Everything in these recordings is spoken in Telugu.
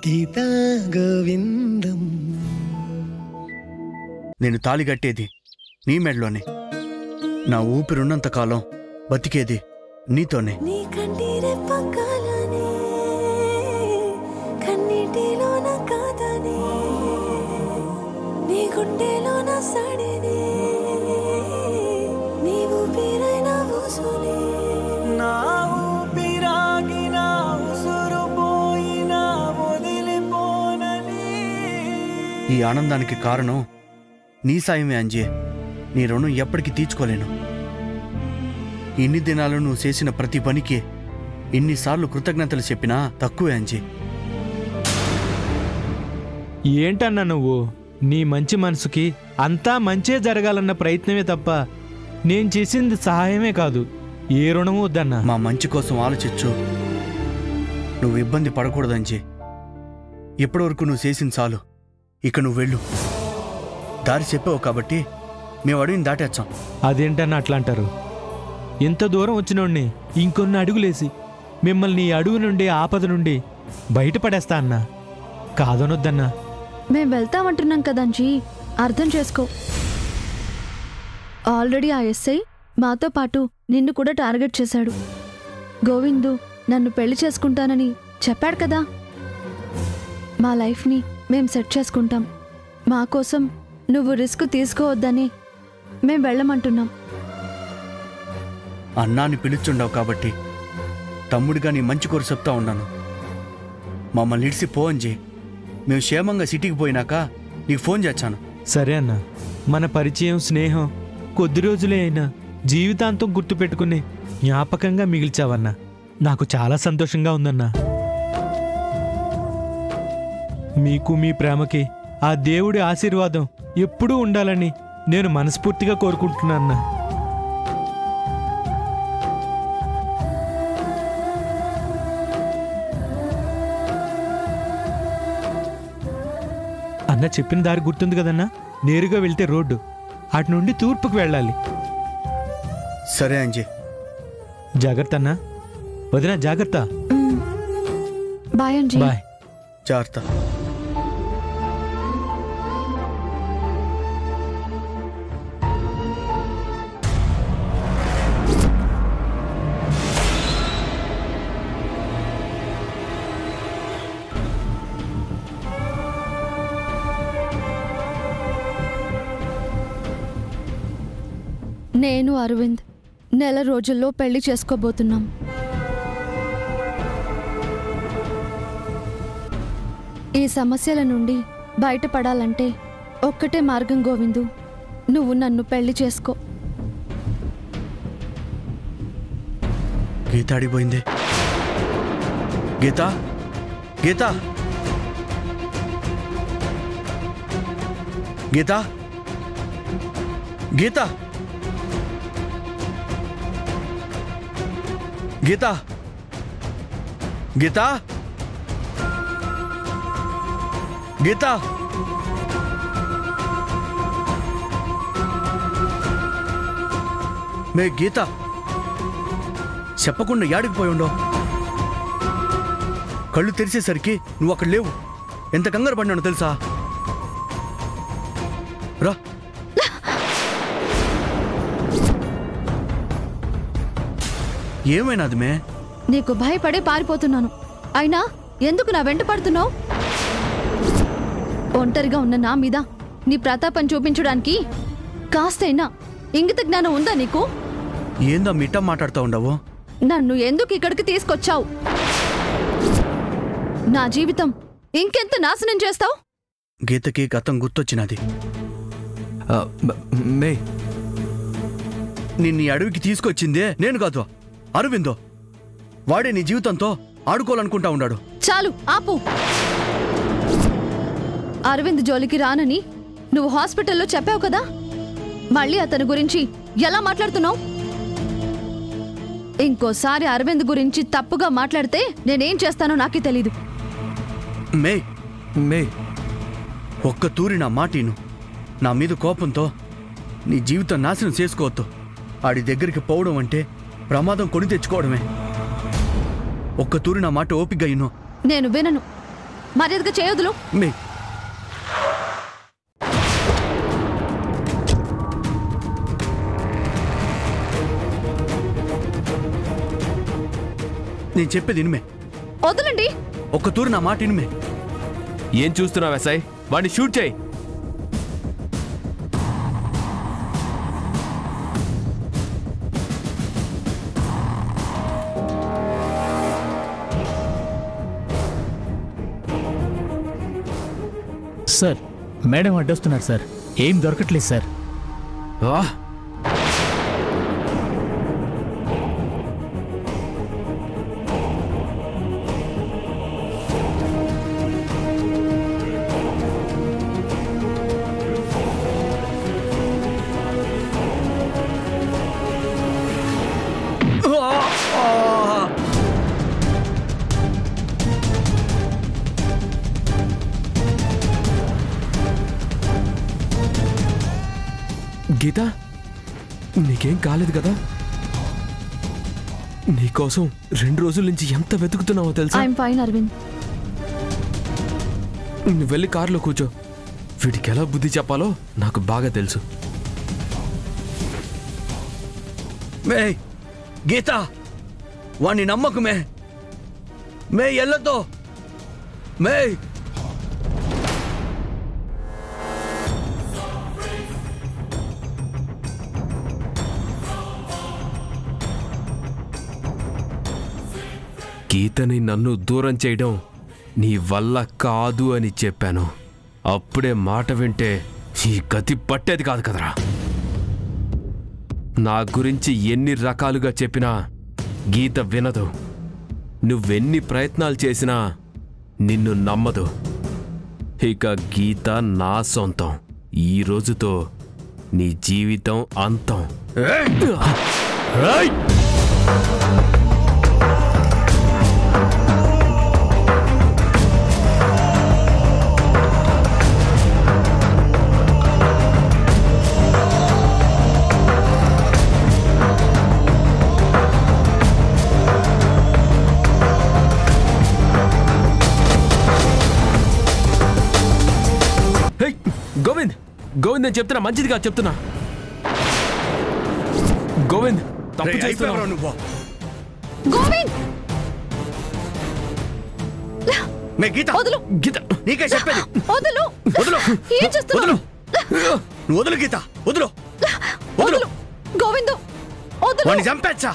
గీతా గోవిందం నేను తాళి కట్టేది నీ మెడలోనే నా ఊపిరున్నంత కాలం బతికేది నీతోనే నీ కంటిరే పక్కలనే కన్నీటిలోన కాదనే నీ గుండెలోన సడినే నీ ఊపిరైన ఊసులే నా ఊపిరాగిన ఉసురు పోయిన వదిలిపోనని ఈ ఆనందానికి కారణం నీ సాయమే అంజే నీ రుణం ఎప్పటికీ తీర్చుకోలేను ఇన్ని దినాలు నువ్వు చేసిన ప్రతి పనికి ఇన్నిసార్లు కృతజ్ఞతలు చెప్పినా తక్కువే అంజీ ఏంటన్నా నువ్వు నీ మంచి మనసుకి అంతా మంచే జరగాలన్న ప్రయత్నమే తప్ప నేను చేసింది సహాయమే కాదు ఏ రుణము వద్దన్నా మా మంచి కోసం ఆలోచించు నువ్వు ఇబ్బంది పడకూడదంజీ ఇప్పటివరకు నువ్వు చేసింది చాలు ఇక నువ్వు వెళ్ళు దారి చెప్పావు కాబట్టి మేము అడవిని దాటేచ్చాం అదేంటన్నా అట్లా అంటారు ఇంత దూరం వచ్చినోడిని ఇంకొన్ని అడుగులేసి మిమ్మల్ని ఈ అడుగు నుండి ఆపద నుండి బయటపడేస్తా అన్నా కాదనొద్దన్నా మేం వెళ్తామంటున్నాం కదంజీ అర్థం చేసుకో ఆల్రెడీ ఆ ఎస్ఐ మాతో పాటు నిన్ను కూడా టార్గెట్ చేశాడు గోవిందు నన్ను పెళ్లి చేసుకుంటానని చెప్పాడు కదా మా లైఫ్ని మేం సెట్ చేసుకుంటాం మా కోసం నువ్వు రిస్క్ తీసుకోవద్దని మేం వెళ్ళమంటున్నాం అన్నాన్ని పిలుచుండవు కాబట్టి తమ్ముడిగా నీ మంచి కోరి చెప్తా ఉన్నాను మమ్మల్ని ఇడిసి పో అంజీ మేము క్షేమంగా సిటీకి పోయినాక నీకు ఫోన్ చేశాను సరే అన్నా మన పరిచయం స్నేహం కొద్ది రోజులే అయినా జీవితాంతం గుర్తుపెట్టుకుని జ్ఞాపకంగా మిగిల్చావన్నా నాకు చాలా సంతోషంగా ఉందన్నా మీకు మీ ప్రేమకి ఆ దేవుడి ఆశీర్వాదం ఎప్పుడూ ఉండాలని నేను మనస్ఫూర్తిగా కోరుకుంటున్నాన్నా అన్న చెప్పిన దారి గుర్తుంది కదన్నా నేరుగా వెళ్తే రోడ్డు అటు నుండి తూర్పుకు వెళ్ళాలి సరే అంజీ జాగ్రత్త అన్నా వదిన జాగ్రత్త మ్. బాయ్ అంజీ బాయ్ జాగ్రత్త నేను అరవింద్ నెల రోజుల్లో పెళ్లి చేసుకోబోతున్నాం ఈ సమస్యల నుండి బయటపడాలంటే ఒక్కటే మార్గం గోవిందు నువ్వు నన్ను పెళ్లి చేసుకో గీత ఆడిపోయింది గీత గీత గీత గీత గీత గీత గీత మే గీత చెప్పకుండా యాడికి పోయి ఉండవు కళ్ళు తెరిచేసరికి నువ్వు అక్కడ లేవు ఎంత కంగారు పడినానో తెలుసా రా ఏమైనాది మే నీకు భయపడి పారిపోతున్నాను అయినా ఎందుకు నా వెంట పడుతున్నావు ఒంటరిగా ఉన్న నా మీద నీ ప్రతాపం చూపించడానికి కాస్తైనా ఇంగిత జ్ఞానం ఉందా నీకు ఏందో మిట్ట మాట్లాడుతూ ఉండవు నన్ను ఎందుకు ఇక్కడికి తీసుకొచ్చావు నా జీవితం ఇంకెంత నాశనం చేస్తావు గీతకి గతం గుర్తొచ్చినది ఆ, మ- మే నిన్ను ఈ అడవికి తీసుకొచ్చిందే నేను కాదు అరవిందో వాడే నీ జీవితంతో ఆడుకోవాలనుకుంటా ఉన్నాడు చాలు ఆపు అరవింద్ జోలికి రానని నువ్వు హాస్పిటల్లో చెప్పావు కదా మళ్ళీ అతని గురించి ఎలా మాట్లాడుతున్నావు ఇంకోసారి అరవింద్ గురించి తప్పుగా మాట్లాడితే నేనేం చేస్తానో నాకే తెలీదు మే మే ఒక్క తూరి నా మాటీను నా మీద కోపంతో నీ జీవితం నాశనం చేసుకోవద్దు ఆడి దగ్గరికి పోవడం అంటే ప్రమాదం కొని తెచ్చుకోవడమే ఒక్క తూరి నా మాట ఓపిగ్గా ఇను నేను వినను మర్యాదగా చేయొద్దులు మే నేను చెప్పేది ఇనిమే వదులండి ఒక్క తూరు నా మాట ఇనిమే ఏం చూస్తున్నావు ఎస్ఐ వాడిని షూట్ చేయి సార్ మేడం అడ్డొస్తున్నారు సార్ ఏం దొరకట్లేదు సార్ ఆ, గీత నీకేం కాలేదు కదా నీకోసం రెండు రోజుల నుంచి ఎంత వెతుకుతున్నావో తెలుసా ఐఎమ్ ఫైన్ అరవింద్ నువ్వు వెళ్ళి కారులో కూర్చో వీడికి ఎలా బుద్ధి చెప్పాలో నాకు బాగా తెలుసు మే గీత వాణ్ణి నమ్మకు మే మే ఎల్లతో మే గీతని నన్ను దూరం చేయడం నీ వల్ల కాదు అని చెప్పాను అప్పుడే మాట వింటే ఈ గతి పట్టేది కాదు కదరా నా గురించి ఎన్ని రకాలుగా చెప్పినా గీత వినదు నువ్వెన్ని ప్రయత్నాలు చేసినా నిన్ను నమ్మదు ఇక గీత నా సొంతం ఈ రోజుతో నీ జీవితం అంతం ఏయ్! హేయ్, గోవింద్ గోవింద్ నేను చెప్తున్నా మంచిదిగా చెప్తున్నా గోవింద్ తప్పు రేయ్, అయిపోయావురా చేస్తున్నావు నువ్వు గోవింద్ మే గీత వదులు గీత నీకే చెప్పేది వదులు వదులు ఏం చేస్తున్నావు వదులు నువ్వు వదులు గీత వదులు వదులు వదులు గోవిందు వదులు వాడిని చంపేచ్చా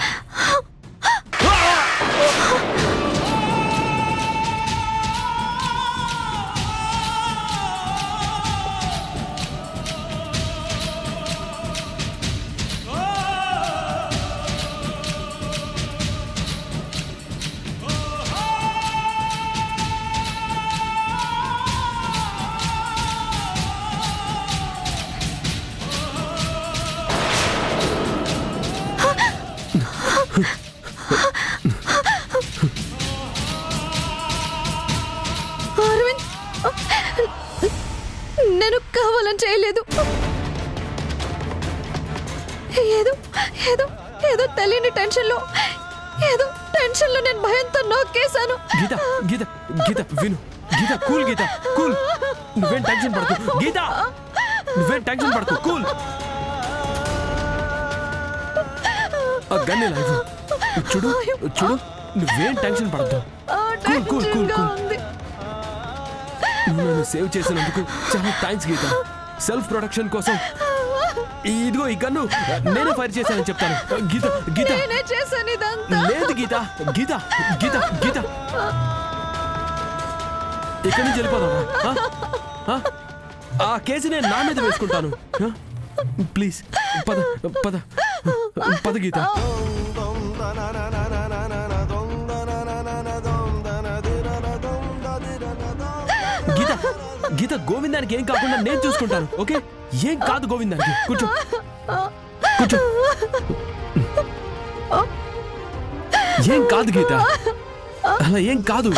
అరవింద్ నేను కావాలని చేయలేదు ఏదో ఏదో ఏదో తెలియని టెన్షన్లో ఏదో టెన్షన్లో నేను భయంతో నొక్కేశాను గీత గీత గీత విను గీత కూల్ గీత కూల్ నువ్వేం టెన్షన్ పడకు గీత నువ్వేం టెన్షన్ పడకు కూల్ ఆ గన్ని లైఫ్ చూడు చూడు నువ్వేం టెన్షన్ పడద్దు ఆ, కూల్, కూల్, కూల్, టెన్షన్గా కూల్. ఉంది. నువ్వు నన్ను సేవ్ చేసినందుకు చాలా థ్యాంక్స్ గీత సెల్ఫ్ ప్రొటెక్షన్ కోసం ఇదిగో ఈ గన్ను నేనే ఫైర్ చేశానని చెప్తాను గీత గీత నేనే చేశాను ఇదంతా లేదు గీత గీత గీత గీత ఇక్కడి నుంచి వెళ్ళిపోదామా ఆ? ఆ? ఆ కేసు నేను నా మీద వేసుకుంటాను ఆ? ప్లీజ్ పద పద పద గీత గీత గీత గోవిందానికి ఏం కాకుండా నేను చూసుకుంటాను ఓకే ఏం కాదు గోవిందానికి కూర్చో కూర్చో ఏం కాదు గీత అలా ఏం కాదు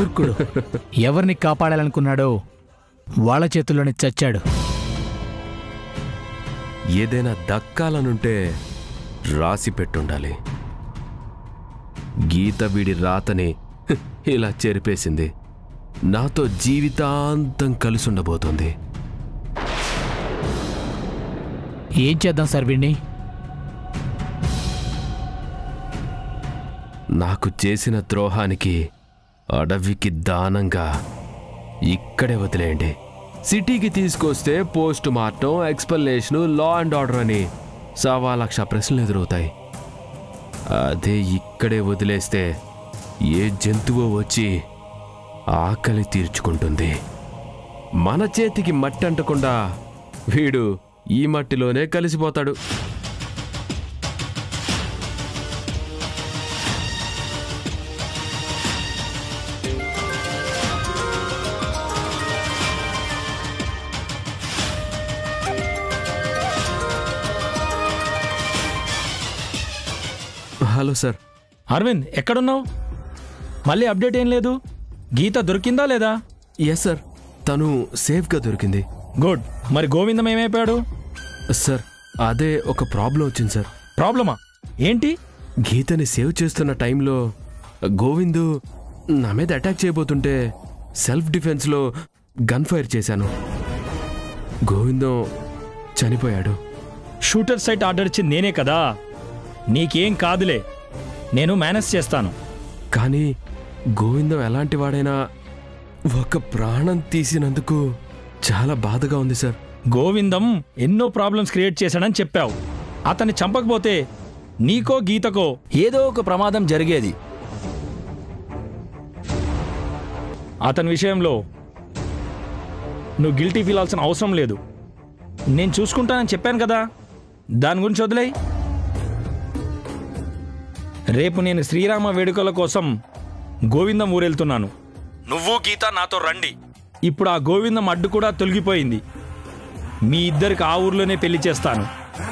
మూర్ఖుడు ఎవరిని కాపాడాలనుకున్నాడో వాళ్ళ చేతుల్లోనే చచ్చాడు ఏదైనా దక్కాలనుంటే రాసి పెట్టుండాలి గీత వీడి రాతని హ్, ఇలా చెరిపేసింది నాతో జీవితాంతం కలిసి ఉండబోతుంది ఏం చేద్దాం సార్ వీడిని నాకు చేసిన ద్రోహానికి అడవికి దానంగా ఇక్కడే వదిలేయండి సిటీకి తీసుకొస్తే post mortem explanation law and order అని సవా లక్ష ప్రశ్నలు ఎదురవుతాయి అదే ఇక్కడే వదిలేస్తే ఏ జంతువు వచ్చి ఆకలి తీర్చుకుంటుంది మన చేతికి మట్టి అంటకుండా వీడు ఈ మట్టిలోనే కలిసిపోతాడు హలో సార్ అరవింద్ ఎక్కడున్నావు మళ్ళీ అప్డేట్ ఏం లేదు గీత దొరికిందా లేదా ఎస్ సార్ తను సేఫ్గా దొరికింది గుడ్ మరి గోవిందం ఏమైపోయాడు సార్ అదే ఒక ప్రాబ్లం వచ్చింది సార్ ప్రాబ్లమా ఏంటి గీతని సేవ్ చేస్తున్న టైంలో గోవిందు నా మీద అటాక్ చేయబోతుంటే సెల్ఫ్ డిఫెన్స్లో గన్ ఫైర్ చేశాను గోవిందం చనిపోయాడు షూటర్ సైట్ ఆర్డర్ ఇచ్చింది నేనే కదా నీకేం కాదులే నేను మేనేజ్ చేస్తాను కానీ గోవిందం ఎలాంటి వాడైనా ఒక ప్రాణం తీసినందుకు చాలా బాధగా ఉంది సార్ గోవిందం ఎన్నో ప్రాబ్లమ్స్ క్రియేట్ చేశాడని చెప్పావు అతన్ని చంపకపోతే నీకో గీతకో ఏదో ఒక ప్రమాదం జరిగేది అతని విషయంలో నువ్వు గిల్టీ ఫీల్ అవ్వాల్సిన అవసరం లేదు నేను చూసుకుంటానని చెప్పాను కదా దాని గురించి వదిలేయి రేపు నేను శ్రీరామ వేడుకల కోసం గోవిందం ఊరెళ్తున్నాను నువ్వు గీత నాతో రండి ఇప్పుడు ఆ గోవిందం అడ్డు కూడా తొలగిపోయింది మీ ఇద్దరికి ఆ ఊర్లోనే పెళ్లి చేస్తాను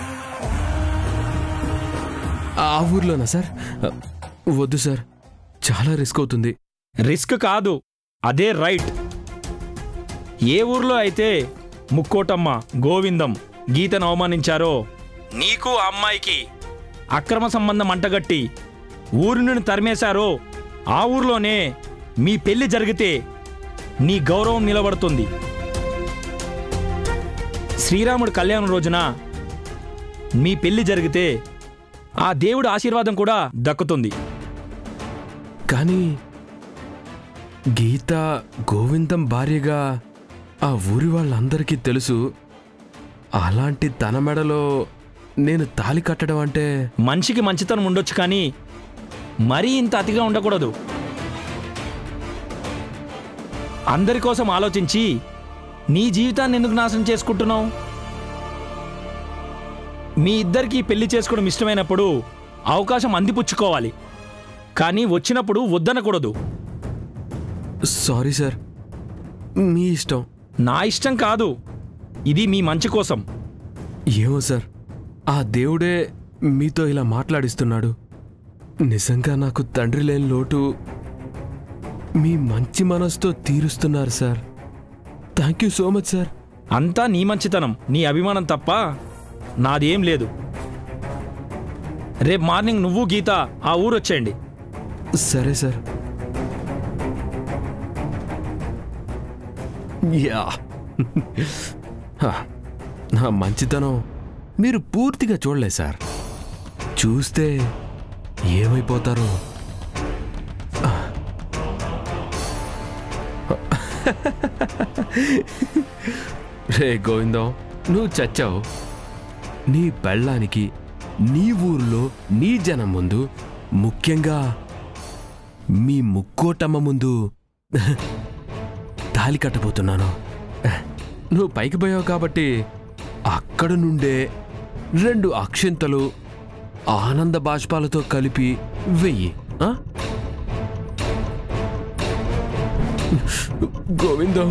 ఆ ఊర్లోనా సార్ వద్దు సార్ చాలా రిస్క్ అవుతుంది రిస్క్ కాదు అదే రైట్ ఏ ఊర్లో అయితే ముక్కోటమ్మ గోవిందం గీతను అవమానించారో నీకు ఆ అమ్మాయికి అక్రమ సంబంధం అంటగట్టి ఊరి నుండి తరిమేశారో ఆ ఊర్లోనే మీ పెళ్లి జరిగితే నీ గౌరవం నిలబడుతుంది శ్రీరాముడు కళ్యాణం రోజున మీ పెళ్లి జరిగితే ఆ దేవుడి ఆశీర్వాదం కూడా దక్కుతుంది కానీ గీత గోవిందం భార్యగా ఆ ఊరి వాళ్ళందరికీ తెలుసు అలాంటి తన మెడలో నేను తాలి కట్టడం అంటే మనిషికి మంచితనం ఉండొచ్చు కానీ మరీ ఇంత అతిగా ఉండకూడదు అందరి కోసం ఆలోచించి నీ జీవితాన్ని ఎందుకు నాశనం చేసుకుంటున్నావు మీ ఇద్దరికి పెళ్లి చేసుకోవడం ఇష్టమైనప్పుడు అవకాశం అందిపుచ్చుకోవాలి కానీ వచ్చినప్పుడు వద్దనకూడదు సారీ సార్ మీ ఇష్టం నా ఇష్టం కాదు ఇది మీ మంచి కోసం ఏమో సార్ ఆ దేవుడే మీతో ఇలా మాట్లాడిస్తున్నాడు నిజంగా నాకు తండ్రి లేని లోటు మీ మంచి మనసుతో తీరుస్తున్నారు sir thank you so much sir అంతా నీ మంచితనం నీ అభిమానం తప్ప నాదేం లేదు రేపు మార్నింగ్ నువ్వు గీత ఆ ఊరు వచ్చేయండి సరే సార్ యా హ, నా మంచితనం మీరు పూర్తిగా చూడలేదు సార్ చూస్తే ఏమైపోతారో రే గోవిందం నువ్వు చచ్చావు నీ పెళ్ళానికి నీ ఊర్లో నీ జనం ముందు ముఖ్యంగా మీ ముక్కోటమ్మ ముందు తాలి కట్టబోతున్నాను నువ్వు పైకి పోయావు కాబట్టి అక్కడ నుండే రెండు అక్షింతలు ఆనంద బాష్పాలతో కలిపి వెయ్యి ఆ? గోవిందం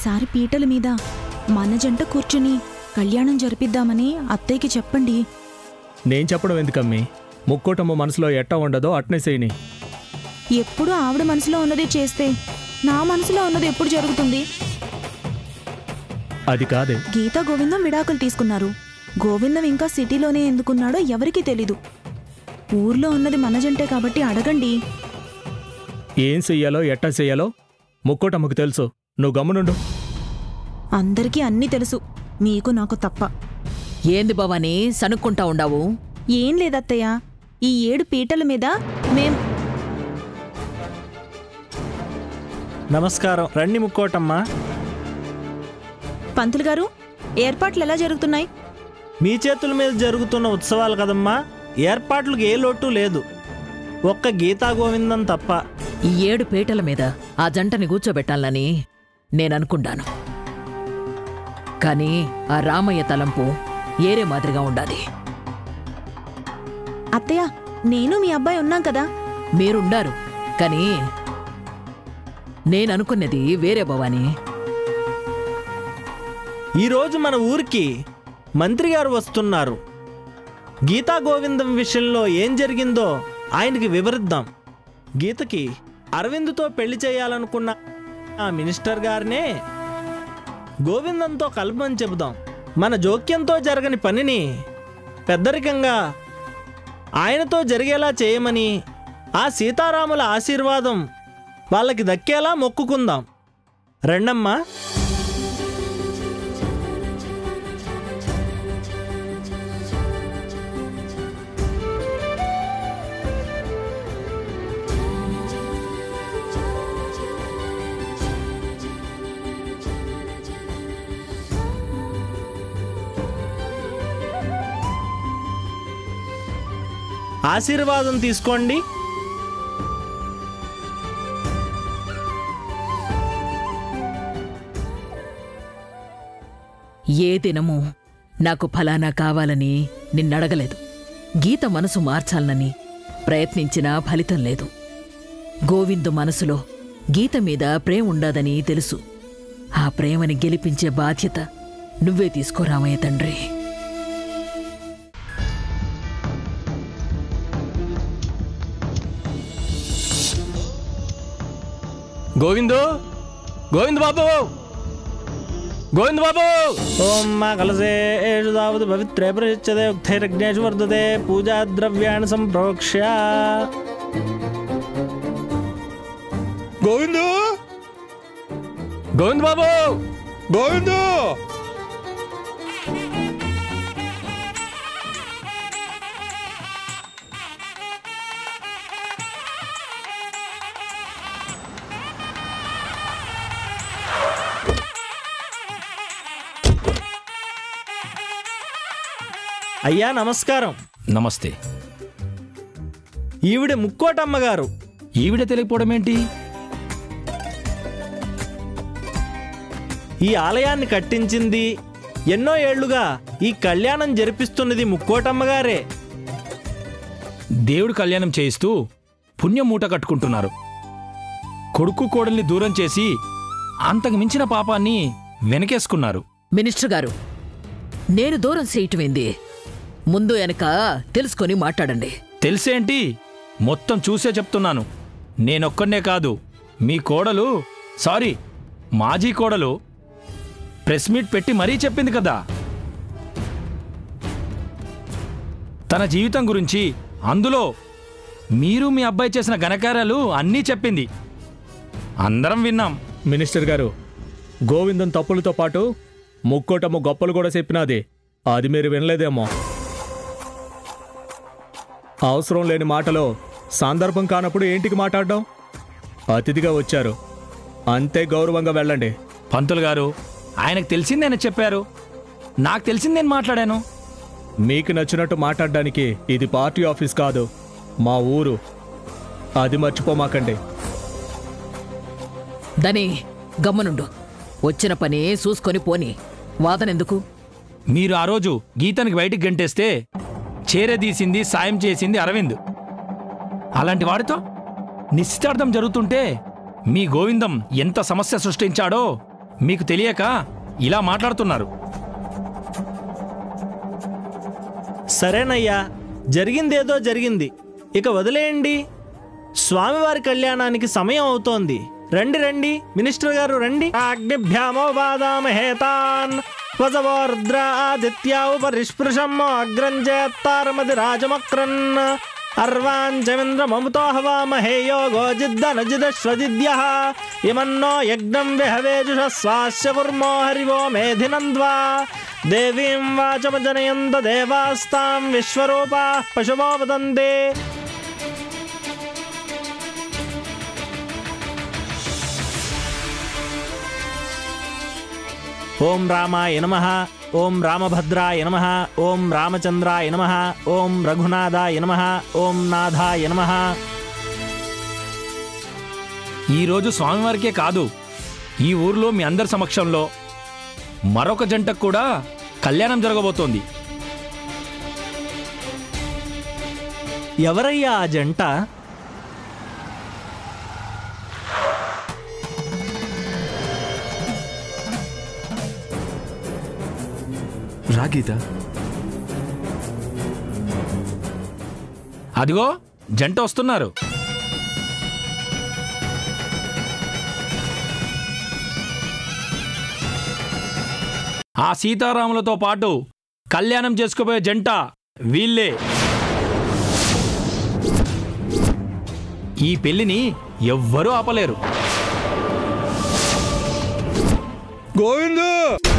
ఈసారి పీటల మీద మన జంట కూర్చుని కళ్యాణం జరిపిద్దామని అత్తయ్యకి చెప్పండి నేను చెప్పడం ఎందుకమ్మి ముక్కోటమ్మ మనసులో ఎట్టా ఉండదో అట్నే చేయని ఎప్పుడు ఆవిడ మనసులో ఉన్నదే చేస్తే నా మనసులో ఉన్నది ఎప్పుడు జరుగుతుంది అది కాదే గీతా గోవిందం విడాకులు తీసుకున్నారు గోవిందం ఇంకా సిటీలోనే ఎందుకున్నాడో ఎవరికీ తెలీదు ఊర్లో ఉన్నది మన జంటే కాబట్టి అడగండి ఏం చెయ్యాలో ఎట్టా చెయ్యాలో ముక్కోటమ్మకు తెలుసు నువ్వు గమ్మునుండు అందరికీ అన్నీ తెలుసు మీకు నాకు తప్ప ఏంది భవానీ సనుక్కుంటా ఉండావు ఏం లేదత్తయ్య ఈ ఏడు పీటల మీద మేం నమస్కారం రండి ముక్కోటమ్మా పంతులు గారు ఏర్పాట్లు ఎలా జరుగుతున్నాయి మీ చేతుల మీద జరుగుతున్న ఉత్సవాలు కదమ్మా ఏర్పాట్లకు ఏ లోటు లేదు ఒక్క గీతా గోవిందం తప్ప ఈ ఏడు పీటల మీద ఆ జంటని కూర్చోబెట్టాలని నేననుకుంటాను కానీ ఆ రామయ్య తలంపు ఏరే మాదిరిగా ఉండాలి అత్తయ్య నేను మీ అబ్బాయి ఉన్నాం కదా మీరుండారు కానీ నేననుకున్నది వేరే భవానీ ఈరోజు మన ఊరికి మంత్రి గారు వస్తున్నారు గీతా గోవిందం విషయంలో ఏం జరిగిందో ఆయనకి వివరిద్దాం గీతకి అరవింద్తో పెళ్లి చేయాలనుకున్న ఆ మినిస్టర్ గారినే గోవిందంతో కలపమని చెబుదాం మన జోక్యంతో జరగని పనిని పెద్దరికంగా ఆయనతో జరిగేలా చేయమని ఆ సీతారాముల ఆశీర్వాదం వాళ్ళకి దక్కేలా మొక్కుకుందాం రెండమ్మా ఆశీర్వాదం తీసుకోండి ఏ దినము నాకు ఫలానా కావాలని నిన్నడగలేదు గీత మనసు మార్చాలనని ప్రయత్నించినా ఫలితం లేదు గోవిందు మనసులో గీత మీద ప్రేమ ఉండదని తెలుసు ఆ ప్రేమని గెలిపించే బాధ్యత నువ్వే తీసుకో రామయ్య తండ్రి గోవిందు గోవింద్ బాబు గోవింద్ బాబు ఓం మా కలసే ఏషు తావత్ పవిత్రే ప్రయుచ్యతే ఉక్తైరగ్నేషు వర్ధతే పూజా ద్రవ్యాన్ని సంప్రోక్ష్య గోవిందు గోవింద్ బాబు గోవిందు అయ్యా నమస్కారం నమస్తే ఈవిడ ముక్కోటమ్మ గారు ఈవిడ తెలియపోవడం ఏంటి ఈ ఆలయాన్ని కట్టించింది ఎన్నో ఏళ్లుగా ఈ కళ్యాణం జరిపిస్తున్నది ముక్కోటమ్మ గారే దేవుడు కళ్యాణం చేయిస్తూ పుణ్యం మూట కట్టుకుంటున్నారు కొడుకు కోడల్ని దూరం చేసి అంతకు మించిన పాపాన్ని వెనకేసుకున్నారు మినిస్టర్ గారు నేను దూరం చేయటమేంది ముందు వెనక తెలుసుకొని మాట్లాడండి తెలిసేంటి మొత్తం చూసే చెప్తున్నాను నేనొక్కనే కాదు మీ కోడలు సారీ మాజీ కోడలు ప్రెస్ మీట్ పెట్టి మరీ చెప్పింది కదా తన జీవితం గురించి అందులో మీరు మీ అబ్బాయి చేసిన ఘనకార్యాలు అన్నీ చెప్పింది అందరం విన్నాం మినిస్టర్ గారు గోవిందం తప్పులతో పాటు ముక్కోటమ్మ గొప్పలు కూడా చెప్పినది అది మీరు వినలేదేమో అవసరం లేని మాటలో సందర్భం కానప్పుడు ఏంటికి మాట్లాడడం అతిథిగా వచ్చారు అంతే గౌరవంగా వెళ్ళండి పంతులు గారు ఆయనకు తెలిసిందేనే చెప్పారు నాకు తెలిసింది నేను మాట్లాడాను మీకు నచ్చినట్టు మాట్లాడడానికి ఇది పార్టీ ఆఫీస్ కాదు మా ఊరు అది మర్చిపోమాకండి దని గమ్మనుండు వచ్చిన పని చూసుకొని పోని వాదనెందుకు మీరు ఆ రోజు గీతానికి బయటికి గంటేస్తే చేరదీసింది సాయం చేసింది అరవింద్ అలాంటి వాడితో నిశ్చితార్థం జరుగుతుంటే మీ గోవిందం ఎంత సమస్య సృష్టించాడో మీకు తెలియక ఇలా మాట్లాడుతున్నారు సరేనయ్యా జరిగిందేదో జరిగింది ఇక వదిలేయండి స్వామివారి కళ్యాణానికి సమయం అవుతోంది రండి రండి మినిస్టర్ గారు రండి అగ్నిభ్యామో బాదామహేతాన్ వజవోర్ద్ర ఆదిత్య ఉపరిస్పృశం అగ్రం చేత్తారమది రాజమక్రన్ అర్వాంచమింద్ర మముతో హవామహే యోగో జిద్దనజిదశ్వజిద్య ఇమన్నో యజ్ఞం విహవేజుష స్వాస్య కుర్మో హరివో మేధినంద్వా దేవీం వాచమజనయంత దేవాస్తాం విశ్వరూపా పశువో వదంతే ఓం రామాయ నమ ఓం రామభద్రాయ నమ ఓం రామచంద్రాయ నమ ఓం రఘునాథాయ నమ ఓం నాథాయ నమ ఈరోజు స్వామివారికే కాదు ఈ ఊర్లో మీ అందరి సమక్షంలో మరొక జంటకు కూడా కళ్యాణం జరగబోతోంది ఎవరయ్యా ఆ జంట రా గీత అదిగో జంట వస్తున్నారు ఆ సీతారాములతో పాటు కళ్యాణం చేసుకుపోయే జంట వీళ్ళే ఈ పెళ్లిని ఎవ్వరూ ఆపలేరు గోవిందు